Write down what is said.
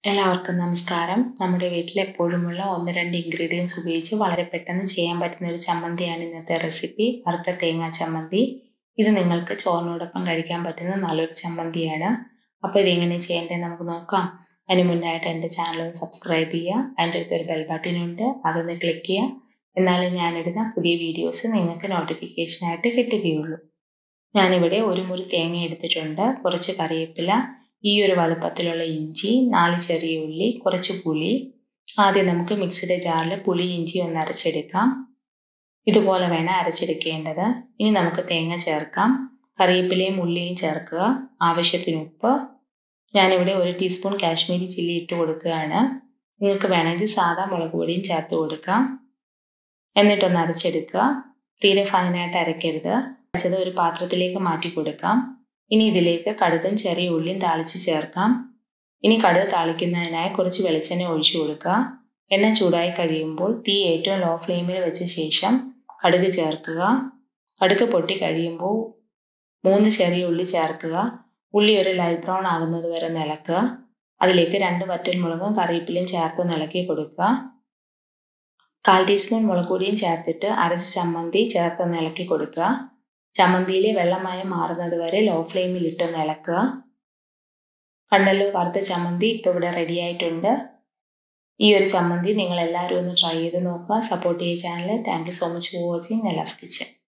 എല്ലാവർക്കും നമസ്കാരം നമ്മുടെ വീട്ടിൽ എപ്പോഴുമുള്ള ഒന്ന് രണ്ട് ഇൻഗ്രീഡിയൻസ് ഉപയോഗിച്ച് വളരെ പെട്ടെന്ന് ചെയ്യാൻ പറ്റുന്ന ഒരു ചമ്മന്തിയാണ് ഇന്നത്തെ റെസിപ്പി വറുത്ത തേങ്ങാ ചമ്മന്തി ഇത് നിങ്ങൾക്ക് ചോറിനോടൊപ്പം കഴിക്കാൻ പറ്റുന്ന നല്ലൊരു ചമ്മന്തിയാണ് അപ്പോൾ ഇതെങ്ങനെ ചെയ്യേണ്ടത് നമുക്ക് നോക്കാം അതിന് മുന്നായിട്ട് എൻ്റെ ചാനൽ ഒന്ന് സബ്സ്ക്രൈബ് ചെയ്യുക അതിൻ്റെ അടുത്തൊരു ബെൽ ബട്ടൺ ഉണ്ട് അതൊന്ന് ക്ലിക്ക് ചെയ്യുക എന്നാലേ ഞാനിടുന്ന പുതിയ വീഡിയോസ് നിങ്ങൾക്ക് നോട്ടിഫിക്കേഷനായിട്ട് കിട്ടുകയുള്ളൂ ഞാനിവിടെ ഒരു മുറി തേങ്ങ എടുത്തിട്ടുണ്ട് കുറച്ച് കറിവേപ്പില ഈ ഒരു വലുപ്പത്തിലുള്ള ഇഞ്ചി നാല് ചെറിയ ഉള്ളി കുറച്ച് പുളി ആദ്യം നമുക്ക് മിക്സിയുടെ ജാറിൽ പുളി ഇഞ്ചി ഒന്ന് അരച്ചെടുക്കാം ഇതുപോലെ വേണം അരച്ചെടുക്കേണ്ടത് ഇനി നമുക്ക് തേങ്ങ ചേർക്കാം കറിവേപ്പിലയും ഉള്ളിയും ചേർക്കുക ആവശ്യത്തിന് ഉപ്പ് ഞാനിവിടെ ഒരു ടീസ്പൂൺ കാശ്മീരി ചില്ലി ഇട്ട് കൊടുക്കുകയാണ് നിങ്ങൾക്ക് വേണമെങ്കിൽ സാധാ മുളക് പൊടിയും ചേർത്ത് കൊടുക്കാം എന്നിട്ടൊന്ന് അരച്ചെടുക്കുക തീരെ ഫൈനായിട്ട് അരയ്ക്കരുത് അരച്ചത് ഒരു പാത്രത്തിലേക്ക് മാറ്റി കൊടുക്കാം ഇനി ഇതിലേക്ക് കടുകും ചെറിയ ഉള്ളിയും താളിച്ച് ചേർക്കാം ഇനി കടുക് താളിക്കുന്നതിനായി കുറച്ച് വെളിച്ചെണ്ണ ഒഴിച്ചു കൊടുക്കുക എണ്ണ ചൂടായി കഴിയുമ്പോൾ തീ ഏറ്റവും ലോ ഫ്ലെയിമിൽ വെച്ച ശേഷം കടുക് ചേർക്കുക കടുക് പൊട്ടി കഴിയുമ്പോൾ മൂന്ന് ചെറിയ ഉള്ളി ചേർക്കുക ഉള്ളി ഒരു ലൈറ്റ് ബ്രൗൺ ആകുന്നത് വരെ നിലക്കുക അതിലേക്ക് രണ്ട് വറ്റൽമുളകും കറിവേപ്പിലയും ചേർത്ത് നിലക്കി കൊടുക്കുക കാൽ ടീസ്പൂൺ മുളക് പൊടിയും ചേർത്തിട്ട് അരച്ച ചമ്മന്തി ചേർത്ത് നിലക്കി കൊടുക്കുക ചമ്മന്തിയിലെ വെള്ളമയം മാറുന്നത് വരെ ലോ ഫ്ലെയിമിൽ ഇട്ട് നിലക്കുക കണ്ടല്ലോ വറുത്ത ചമ്മന്തി ഇപ്പോൾ ഇവിടെ റെഡി ആയിട്ടുണ്ട് ഈ ഒരു ചമ്മന്തി നിങ്ങൾ എല്ലാവരും ഒന്ന് ട്രൈ ചെയ്ത് നോക്കുക സപ്പോർട്ട് ചെയ്യുക channel thank you so much for watching Nela's kitchen